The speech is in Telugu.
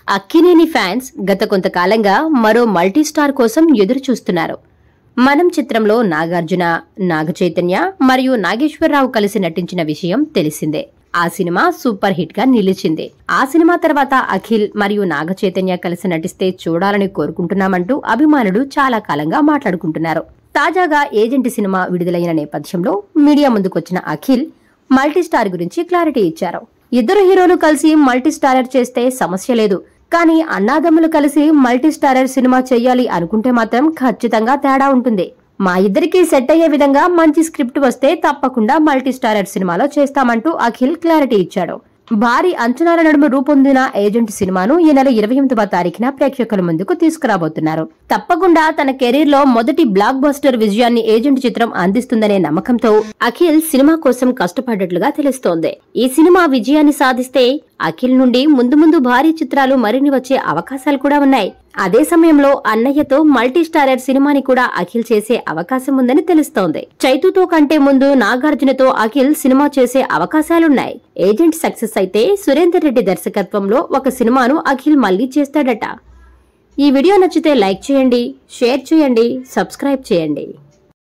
అక్కినేని ఫ్యాన్స్ గత కొంతకాలంగా మరో మల్టీ స్టార్ కోసం ఎదురు చూస్తున్నారు మనం చిత్రంలో నాగార్జున నాగ చైతన్య మరియు నాగేశ్వరరావు కలిసి నటించిన విషయం తెలిసిందే ఆ సినిమా సూపర్ హిట్ గా నిలిచింది ఆ సినిమా తర్వాత అఖిల్ మరియు నాగ చైతన్య కలిసి నటిస్తే చూడాలని కోరుకుంటున్నామంటూ అభిమానులు చాలా కాలంగా మాట్లాడుకుంటున్నారు తాజాగా ఏజెంట్ సినిమా విడుదలైన నేపథ్యంలో మీడియా ముందుకొచ్చిన అఖిల్ మల్టీ స్టార్ గురించి క్లారిటీ ఇచ్చారు ఇద్దరు హీరోలు కలిసి మల్టీ స్టారర్ చేస్తే సమస్య లేదు కానీ అన్నాదమ్ములు కలిసి మల్టీ స్టారర్ సినిమా చెయ్యాలి అనుకుంటే మాత్రం ఖచ్చితంగా తేడా ఉంటుంది మా ఇద్దరికి సెట్ అయ్యే విధంగా మంచి స్క్రిప్ట్ వస్తే తప్పకుండా మల్టీ స్టారర్ సినిమాలో చేస్తామంటూ అఖిల్ క్లారిటీ ఇచ్చాడు భారీ అంచనాల నడుమ రూపొందిన ఏజెంట్ సినిమాను ఈ నెల ఇరవై ఎనిమిదవ తారీఖున ప్రేక్షకుల ముందుకు తీసుకురాబోతున్నారు తప్పకుండా తన కెరీర్ లో మొదటి బ్లాక్ బస్టర్ విజయాన్ని ఏజెంట్ చిత్రం అందిస్తుందనే నమ్మకంతో అఖిల్ సినిమా కోసం కష్టపడ్డట్లుగా తెలుస్తోంది ఈ సినిమా విజయాన్ని సాధిస్తే అఖిల్ నుండి ముందు ముందు భారీ చిత్రాలు మరిన్ని వచ్చే అవకాశాలు కూడా ఉన్నాయి అదే సమయంలో అన్నయ్యతో మల్టీ స్టారర్ సినిమాని కూడా అఖిల్ చేసే అవకాశం ఉందని తెలుస్తోంది చైతుతో కంటే ముందు నాగార్జునతో అఖిల్ సినిమా చేసే అవకాశాలున్నాయి ఏజెంట్ సక్సెస్ అయితే సురేందర్ రెడ్డి దర్శకత్వంలో ఒక సినిమాను అఖిల్ మళ్లీ చేస్తాడట ఈ వీడియో నచ్చితే లైక్ చేయండి షేర్ చేయండి సబ్స్క్రైబ్ చేయండి